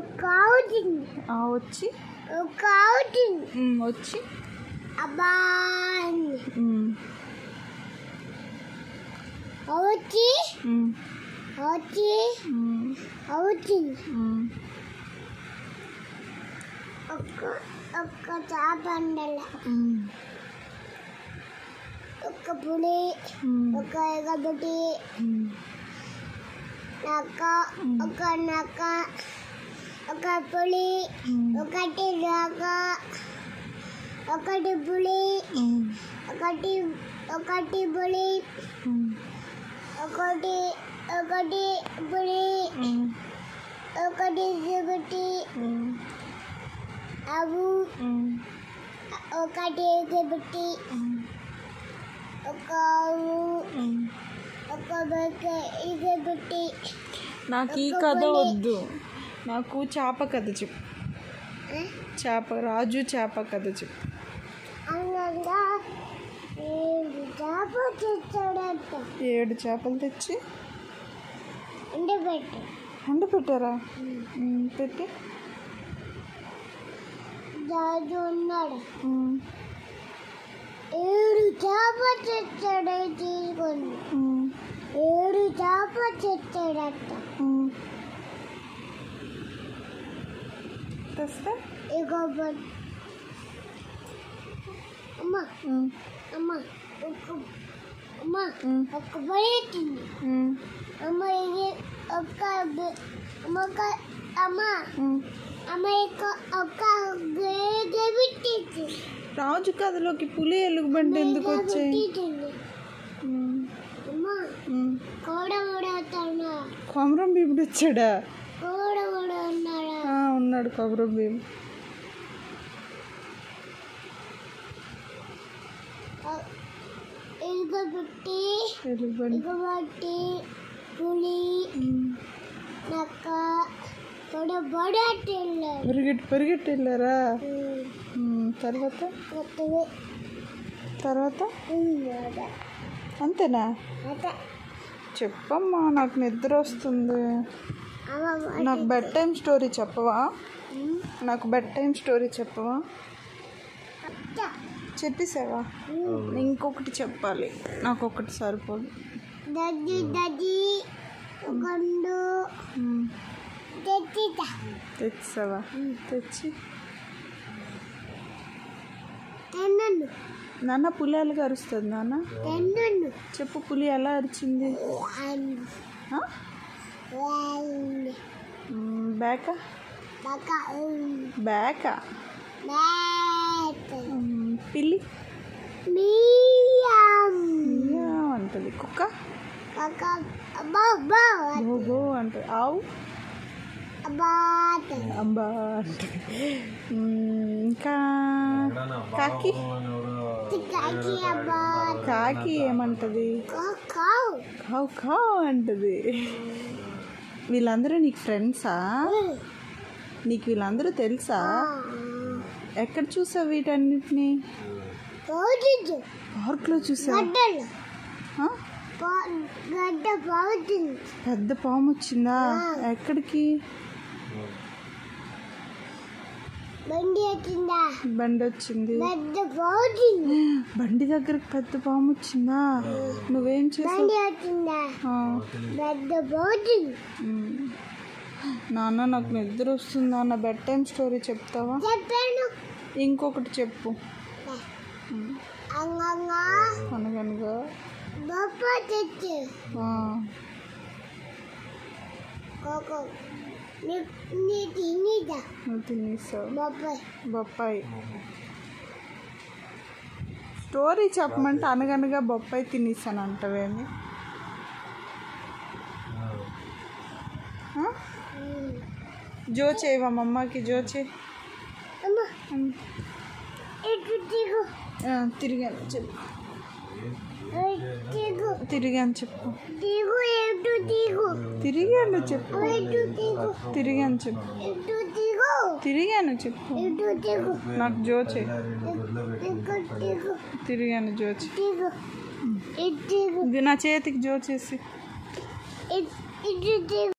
ఒక అవుతుంది ఆ వచ్చి ఒక అవుతుంది ఉమ్, వచ్చి అబ్బా ఉమ్, వచ్చి ఉమ్, వచ్చి ఉమ్, అవుతుంది ఉమ్. ఒక్క ఒక్క చాపండల ఉమ్, ఒక్క పులి ఉమ్, ఒక ఎగబడి ఉమ్, నక్క ఒక నక్క ఒక పులి ఉమ్, ఒకటి నక్క ఒకటి పులి ఉమ్, ఒకటి ఒకటి పులి ఉమ్, ఒకటి ఒకటి పులి ఉమ్, ఒకటి ఎగబడి ఉమ్, అవు ఉమ్, ఒకటి ఎగబడి ఉమ్, ఒక ఆవు ఉమ్. ఒక బెక్క ఎగబడి నాకు ఈ కథ వద్దు నాకు చేప కథ చెప్పు చేప రాజు చేప కథ చెప్పు అనగా ఏడు చేప తెచ్చాడంట ఏడు చేపలు తెచ్చి అంటే పెట్టి వండి పెట్టారా ఉమ్, పెట్టి రాజు ఉన్నాడు ఉమ్, ఏడు చేప తెచ్చాడు తీసుకొని ఉమ్, ఏడు చేప తెచ్చాడట ఉమ్. తెస్తే ఇక బ- అమ్మ ఉమ్, అమ్మ ఒక అమ్మ ఉమ్, ఒక బయటింది ఉమ్, అమ్మ ఇది ఒక బె- అమ్మ ఒక అమ్మ ఉమ్. అమ్మ ఇక ఒక గెబిట్టింది రాజు కథలోకి పులి ఎలుగుబంటి ఎందుకు వచ్చాయి పెట్టింది ఉమ్, అమ్మ ఉమ్. కోడ కొడతానా కొమరం భీముడు వచ్చాడా కోడ కూడా ఉన్నాడా ఆ, ఉన్నాడు కొమరం భీము ఇక పెట్టి ఎలుగుబంటి ఇక బట్టి పులి ఉమ్. నక్క కూడా బడటి వెళ్ళాడు పరిగెట్టి పరిగెట్టి వెళ్ళారా ఉమ్, తర్వాత కొత్తగా తర్వాత ఉన్నాడు అంతేనా అదే చెప్పమ్మా నాకు నిద్ర వస్తుంది అమ్మ నాకు బెడ్ టైం స్టోరీ చెప్పవా నాకు బెడ్ టైం స్టోరీ చెప్పవా చెప్పేసావా ఇంకొకటి చెప్పాలి నాకు ఒకటి సరిపోదు దద్ది దద్ది కొండు ఉమ్, తెచ్చిట తెచ్చావా తెచ్చి తెన్నను నాన్న పులి ఎలాగ అరుస్తుంది నాన్న తెన్నను చెప్పు పులి ఎలా అరిచింది ఆ? మ్మ్, బేక బక బేక మేత మ్మ్, పిల్లి మియాం మియావ్ అంటది కుక్క బక అబ్బా అబ్బా బో బో అంటది ఆవు అబ్బాత అంబా అంటది మ్మ్, ఇంకా కాకి తికాకి అబ్బా కాకి ఏమంటది కావు కావు కావు అంటది వీళ్ళందరూ నీకు ఫ్రెండ్సా నీకు వీళ్ళందరూ తెలుసా ఎక్కడ చూసావు వీటన్నిటిని పోతుంది పార్క్లో చూసావు గడ్డలు ఆ? పో- గడ్డ పోతుంది పెద్ద పాము వచ్చిందా ఎక్కడికి బండి వచ్చిందా బండి వచ్చింది పెద్ద పోతుంది బండి దగ్గరికి పెద్ద పాము వచ్చిందా నువ్వేం చేసావు బండి వచ్చిందా ఆ, పెద్ద పోతుంది మ్. నాన్న నాకు నిద్ర వస్తుంది నాన్న బెడ్ టైం స్టోరీ చెప్తావా చెప్పాను ఇంకొకటి చెప్పు అంగంగా అనగనగా బొప్ప తెచ్చు ఆ, కోకో నీ నీ తినిదా నువ్వు తినేసావు బొప్పాయి బొప్పాయి స్టోరీ చెప్పమంటే అనగనగా బొప్పాయి తినేసాను అంటవేమి ఆ? జో చేయవా మమ్మకి జో చేయి అమ్మ ఉమ్. ఇటు దిగు ఆ, తిరిగాను చెప్పు దిగు తిరిగాను చెప్పు దిగు ఎటు దిగు తిరిగాను చెప్పు ఇటు దిగు తిరిగాను చెప్పు ఇటు దిగు తిరిగాను చెప్పు ఇటు దిగు నాకు జో చేయి ఇటు దిగు తిరిగాను జో చేయి దిగు ఇటు దిగు ఇది నా చేతికి జో చేసి ఇటు ఇటు దిగు